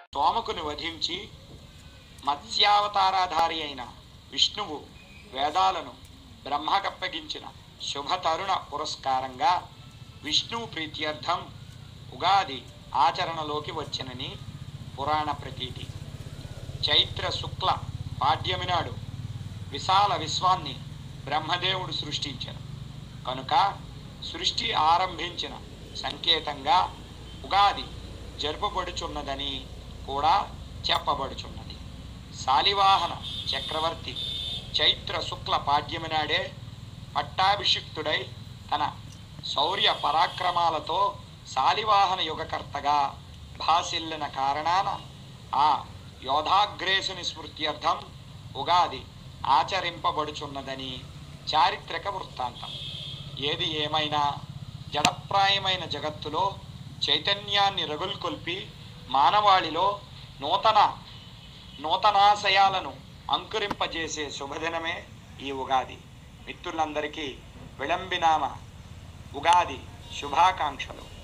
సోమకుని వధించి మత్స్యావతారాధారి అయిన విష్ణువు వేదాలను బ్రహ్మకప్పగించిన శుభతరుణ పురస్కారంగా విష్ణువు ప్రీత్యర్థం ఉగాది ఆచరణలోకి వచ్చినని పురాణ ప్రతీతి చైత్ర శుక్ల పాడ్యమి నాడు విశాల విశ్వాన్ని బ్రహ్మదేవుడు సృష్టించను కనుక సృష్టి ఆరంభించిన సంకేతంగా ఉగాది జరుపబడుచున్నదని కూడా చెప్పబడుచున్నది శాలివాహన చక్రవర్తి చైత్ర శుక్ల పాడ్యమి నాడే పట్టాభిషిక్తుడై తన శౌర్య పరాక్రమాలతో శాలివాహన యుగకర్తగా భాసిల్లిన కారణాన ఆ యోధాగ్రేసుని స్మృత్యర్థం ఉగాది ఆచరింపబడుచున్నదని చారిత్రక వృత్తాంతం ఏది ఏమైనా జడప్రాయమైన జగత్తులో చైతన్యాన్ని రగుల్కొల్పి మానవాళిలో నూతన నూతనాశయాలను అంకురింపజేసే శుభదినమే ఈ ఉగాది మిత్రులందరికీ విళంబినామ ఉగాది శుభాకాంక్షలు